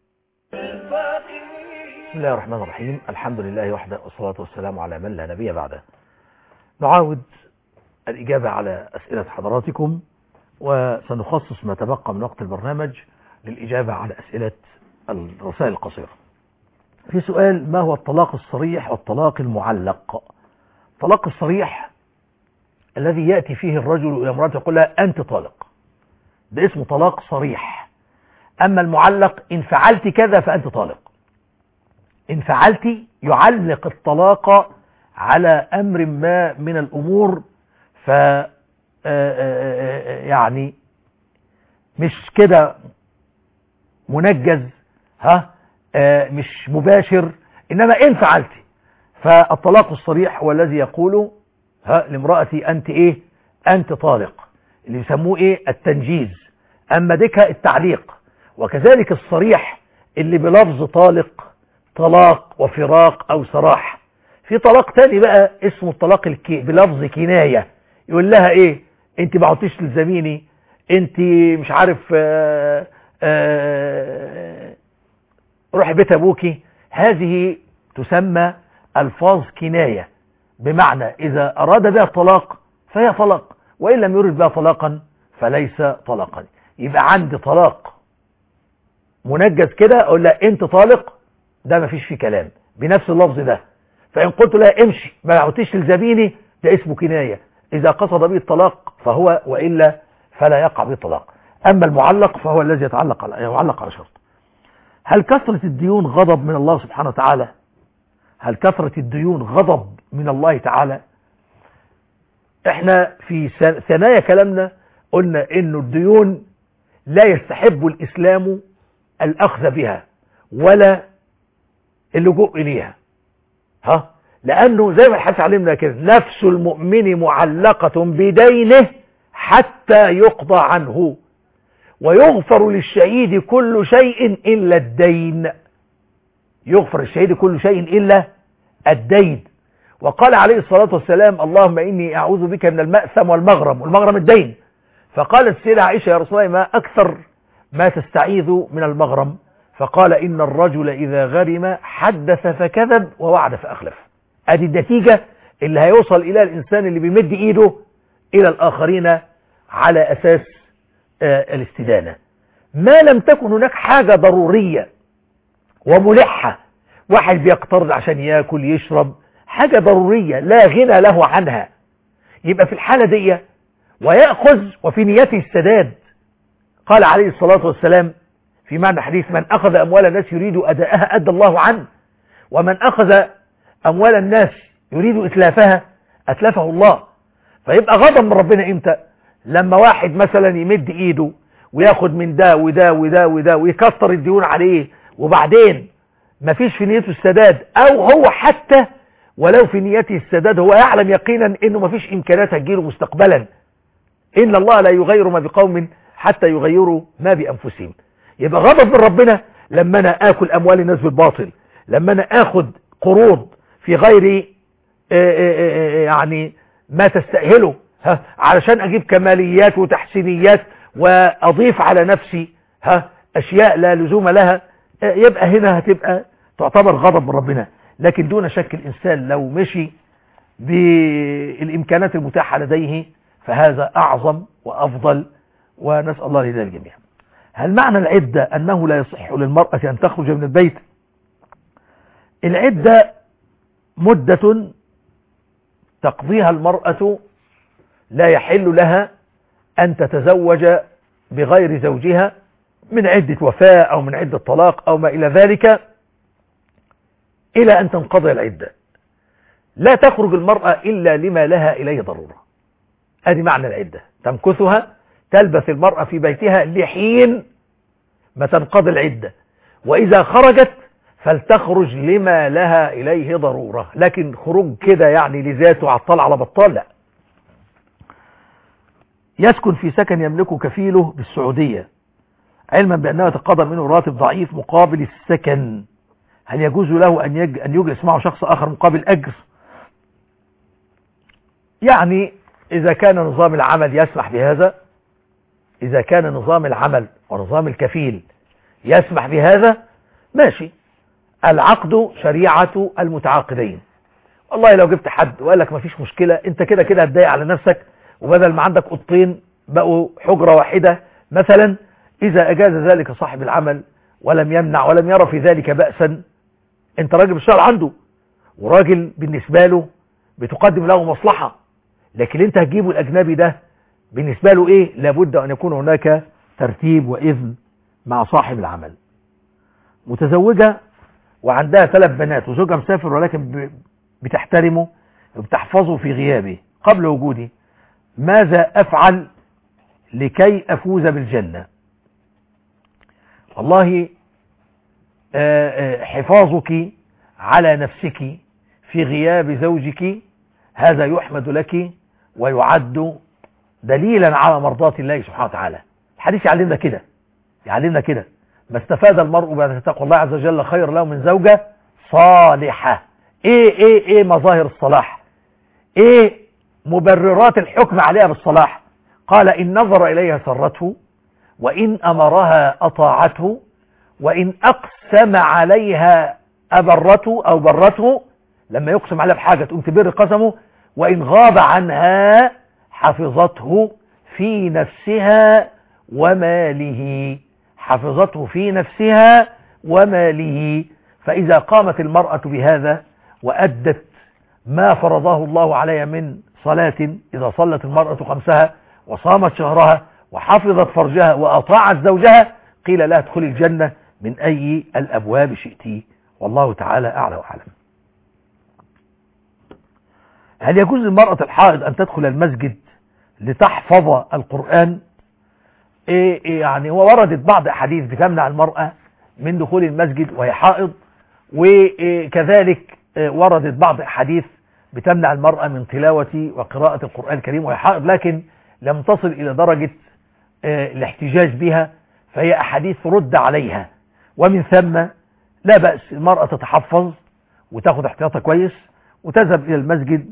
بسم الله الرحمن الرحيم الحمد لله وحده والصلاة والسلام على من لا نبي بعده نعاود الإجابة على أسئلة حضراتكم وسنخصص ما تبقى من وقت البرنامج للإجابة على أسئلة الرسائل القصيرة في سؤال ما هو الطلاق الصريح والطلاق المعلق الطلاق الصريح الذي يأتي فيه الرجل إلى امرأته يقول لها أنت طالق ده اسمه طلاق صريح أما المعلق إن فعلت كذا فأنت طالق إن فعلت يعلق الطلاق على أمر ما من الأمور ف آه، آه، آه، يعني مش كده منجز ها آه، مش مباشر إنما إن فعلت فالطلاق الصريح هو الذي يقول ها لامرأتي أنت إيه أنت طالق اللي يسموه إيه التنجيز أما ديك التعليق وكذلك الصريح اللي بلفظ طالق طلاق وفراق أو سراح في طلاق تاني بقى اسمه الطلاق الكي بلفظ كناية يقول لها ايه انت ما عدتش تلزميني انت مش عارف آآ آآ روحي بيت ابوكي هذه تسمى الفاظ كناية بمعنى اذا اراد بها الطلاق فهي طلاق وان لم يرد بها طلاقا فليس طلاقا يبقى عندي طلاق منجز كده اقول لها انت طالق ده مفيش فيه كلام بنفس اللفظ ده فإن قلت لها امشي ما عدتش تلزميني ده اسمه كناية إذا قصد به الطلاق فهو وإلا فلا يقع به الطلاق أما المعلق فهو الذي يتعلق على يعلق على شرط هل كثرة الديون غضب من الله سبحانه وتعالى هل كثرة الديون غضب من الله تعالى احنا في ثنايا كلامنا قلنا انه الديون لا يستحب الاسلام الاخذ بها ولا اللجوء اليها ها لانه زي ما الحديث علمنا كده نفس المؤمن معلقة بدينه حتى يقضى عنه ويغفر للشهيد كل شيء الا الدين يغفر للشهيد كل شيء الا الدين وقال عليه الصلاة والسلام اللهم إني أعوذ بك من المأثم والمغرم والمغرم الدين فقالت السيدة عائشة يا رسول الله ما أكثر ما تستعيذ من المغرم فقال إن الرجل إذا غرم حدث فكذب ووعد فأخلف ادي النتيجة اللي هيوصل إلى الإنسان اللي بيمد إيده إلى الآخرين على أساس آه الاستدانة ما لم تكن هناك حاجة ضرورية وملحة واحد بيقترض عشان ياكل يشرب حاجة ضرورية لا غنى له عنها يبقى في الحالة دي ويأخذ وفي نيته السداد قال عليه الصلاة والسلام في معنى حديث من أخذ أموال الناس يريد أداءها أدى الله عنه ومن أخذ أموال الناس يريد إتلافها أتلفه الله فيبقى غضب من ربنا إمتى لما واحد مثلا يمد إيده وياخد من ده وده وده وده ويكسر الديون عليه وبعدين مفيش في نيته السداد أو هو حتى ولو في نيته السداد هو يعلم يقينا انه مفيش امكانات هتجيله مستقبلا ان الله لا يغير ما بقوم حتى يغيروا ما بانفسهم يبقى غضب من ربنا لما انا اكل اموال الناس بالباطل لما انا اخد قروض في غير يعني ما تستأهله ها علشان اجيب كماليات وتحسينيات واضيف على نفسي ها اشياء لا لزوم لها يبقى هنا هتبقى تعتبر غضب من ربنا لكن دون شك الإنسان لو مشي بالإمكانات المتاحة لديه فهذا أعظم وأفضل ونسأل الله لذلك الجميع هل معنى العدة أنه لا يصح للمرأة أن تخرج من البيت العدة مدة تقضيها المرأة لا يحل لها أن تتزوج بغير زوجها من عدة وفاة أو من عدة طلاق أو ما إلى ذلك إلى أن تنقضي العدة لا تخرج المرأة إلا لما لها إليه ضرورة هذه معنى العدة تمكثها تلبث المرأة في بيتها لحين ما تنقضي العدة وإذا خرجت فلتخرج لما لها إليه ضرورة لكن خروج كده يعني لذاته عطال على بطال لا يسكن في سكن يملكه كفيله بالسعودية علما بأنه يتقاضى منه راتب ضعيف مقابل السكن هل يجوز له أن, يج... أن يجلس معه شخص آخر مقابل أجر يعني إذا كان نظام العمل يسمح بهذا إذا كان نظام العمل ونظام الكفيل يسمح بهذا ماشي العقد شريعة المتعاقدين والله لو جبت حد وقال لك مفيش مشكلة انت كده كده هتضايق على نفسك وبدل ما عندك اوضتين بقوا حجرة واحدة مثلا اذا اجاز ذلك صاحب العمل ولم يمنع ولم يرى في ذلك بأسا انت راجل بتشتغل عنده وراجل بالنسبة له بتقدم له مصلحة لكن انت هتجيبه الاجنبي ده بالنسبة له ايه لابد ان يكون هناك ترتيب واذن مع صاحب العمل متزوجة وعندها ثلاث بنات وزوجها مسافر ولكن بتحترمه وبتحفظه في غيابه قبل وجوده ماذا أفعل لكي أفوز بالجنة والله حفاظك على نفسك في غياب زوجك هذا يحمد لك ويعد دليلا على مرضاة الله سبحانه وتعالى الحديث يعلمنا كده يعلمنا كده ما استفاد المرء بعد تقوى الله عز وجل خير له من زوجة صالحة ايه ايه ايه مظاهر الصلاح ايه مبررات الحكم عليها بالصلاح قال ان نظر اليها سرته وان امرها اطاعته وان اقسم عليها ابرته او برته لما يقسم عليها بحاجة تقوم تبر قسمه وان غاب عنها حفظته في نفسها وماله حفظته في نفسها وماله فإذا قامت المرأة بهذا وأدت ما فرضه الله عليها من صلاة إذا صلت المرأة خمسها وصامت شهرها وحفظت فرجها وأطاعت زوجها قيل لها ادخل الجنة من أي الأبواب شئت والله تعالى أعلى وأعلم هل يجوز للمرأة الحائض أن تدخل المسجد لتحفظ القرآن إيه إيه يعني ووردت بعض أحاديث بتمنع المرأة من دخول المسجد وهي حائض وكذلك وردت بعض أحاديث بتمنع المرأة من تلاوة وقراءة القرآن الكريم وهي حائض لكن لم تصل إلى درجة الاحتجاج بها فهي أحاديث رد عليها ومن ثم لا بأس المرأة تتحفظ وتاخد احتياطها كويس وتذهب إلى المسجد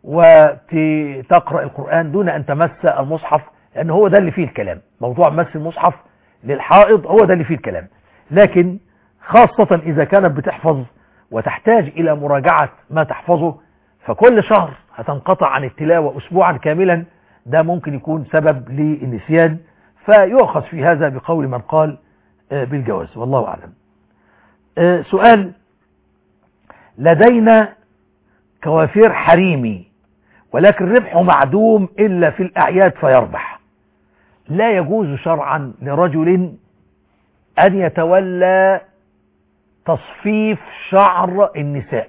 وتقرأ القرآن دون أن تمس المصحف لأن هو ده اللي فيه الكلام موضوع مس المصحف للحائض هو ده اللي فيه الكلام لكن خاصة إذا كانت بتحفظ وتحتاج إلى مراجعة ما تحفظه فكل شهر هتنقطع عن التلاوة أسبوعا كاملا ده ممكن يكون سبب للنسيان فيؤخذ في هذا بقول من قال بالجواز والله أعلم سؤال لدينا كوافير حريمي ولكن ربحه معدوم إلا في الأعياد فيربح لا يجوز شرعا لرجل أن يتولى تصفيف شعر النساء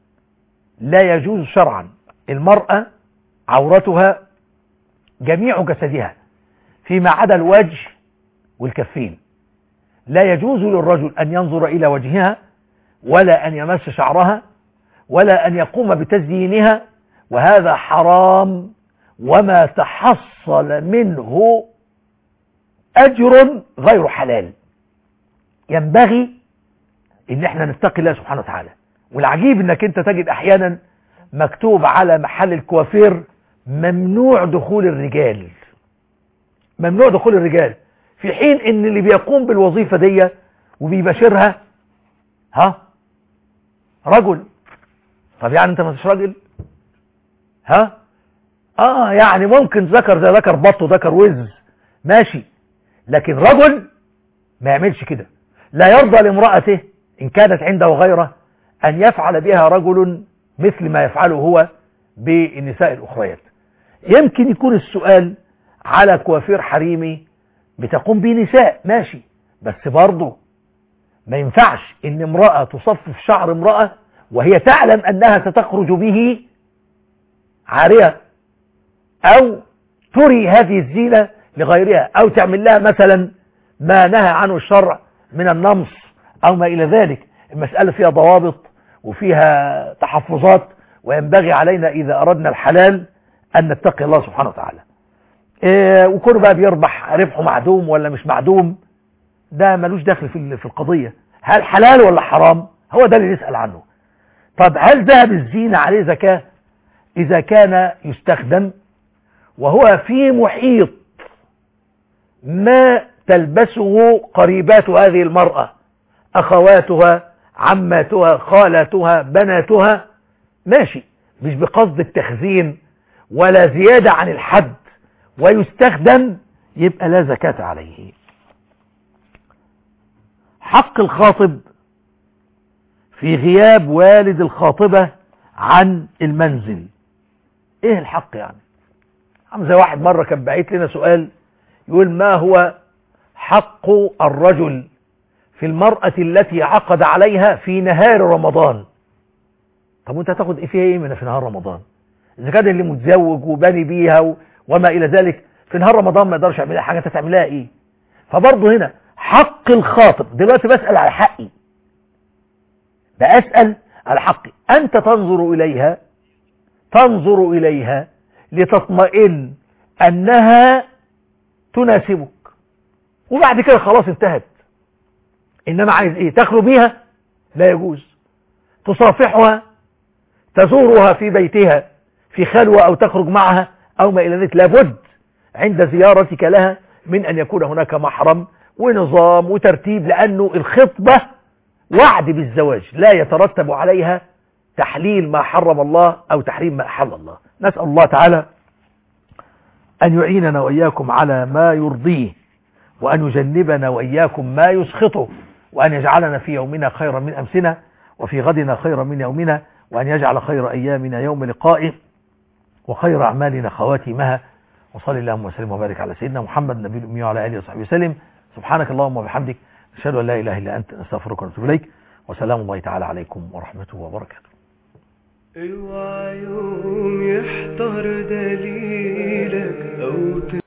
لا يجوز شرعا المرأة عورتها جميع جسدها فيما عدا الوجه والكفين لا يجوز للرجل أن ينظر إلى وجهها ولا أن يمس شعرها ولا أن يقوم بتزيينها وهذا حرام وما تحصل منه أجر غير حلال ينبغي ان احنا نتقي الله سبحانه وتعالى والعجيب انك انت تجد احيانا مكتوب على محل الكوافير ممنوع دخول الرجال ممنوع دخول الرجال في حين ان اللي بيقوم بالوظيفة دي وبيباشرها ها رجل طب يعني انت مش راجل ها اه يعني ممكن ذكر زي ذكر بط وذكر وز ماشي لكن رجل ما يعملش كده لا يرضى لامرأته إن كانت عنده غيره أن يفعل بها رجل مثل ما يفعله هو بالنساء الأخريات يمكن يكون السؤال على كوافير حريمي بتقوم به نساء ماشي بس برضه ما ينفعش ان امرأة تصفف شعر امرأة وهي تعلم انها ستخرج به عارية او تري هذه الزينة لغيرها او تعمل لها مثلا ما نهى عنه الشرع من النمص او ما الى ذلك المسألة فيها ضوابط وفيها تحفظات وينبغي علينا إذا أردنا الحلال أن نتقي الله سبحانه وتعالى إيه وكونه بقى بيربح ربحه معدوم ولا مش معدوم ده ملوش دخل في في القضية هل حلال ولا حرام هو ده اللي نسأل عنه طب هل ذهب الزينة عليه زكاة إذا كان يستخدم وهو في محيط ما تلبسه قريبات هذه المرأة أخواتها عماتها خالاتها بناتها ماشي مش بقصد التخزين ولا زيادة عن الحد ويستخدم يبقى لا زكاة عليه حق الخاطب في غياب والد الخاطبة عن المنزل ايه الحق يعني عم زي واحد مرة كان بعيت لنا سؤال يقول ما هو حق الرجل في المرأة التي عقد عليها في نهار رمضان طب وانت هتاخد ايه فيها ايه من في نهار رمضان اذا كان اللي متزوج وباني بيها و... وما الى ذلك في نهار رمضان ما يقدرش يعملها حاجه انت تعملها ايه فبرضه هنا حق الخاطب دلوقتي بسال على حقي بسال على حقي انت تنظر اليها تنظر اليها لتطمئن انها تناسبك وبعد كده خلاص انتهت انما عايز ايه تخلو بيها لا يجوز تصافحها تزورها في بيتها في خلوة او تخرج معها او ما الى ذلك لابد عند زيارتك لها من ان يكون هناك محرم ونظام وترتيب لانه الخطبة وعد بالزواج لا يترتب عليها تحليل ما حرم الله او تحريم ما احل الله نسأل الله تعالى ان يعيننا واياكم على ما يرضيه وان يجنبنا واياكم ما يسخطه وأن يجعلنا في يومنا خيرا من أمسنا وفي غدنا خيرا من يومنا وأن يجعل خير أيامنا يوم لقائه وخير أعمالنا خواتمها وصلي اللهم وسلم وبارك على سيدنا محمد نبي الأمي وعلى آله وصحبه وسلم سبحانك اللهم وبحمدك نشهد أن لا إله إلا أنت نستغفرك ونتوب إليك وسلام الله تعالى عليكم ورحمته وبركاته اوعى يوم يحضر دليلك او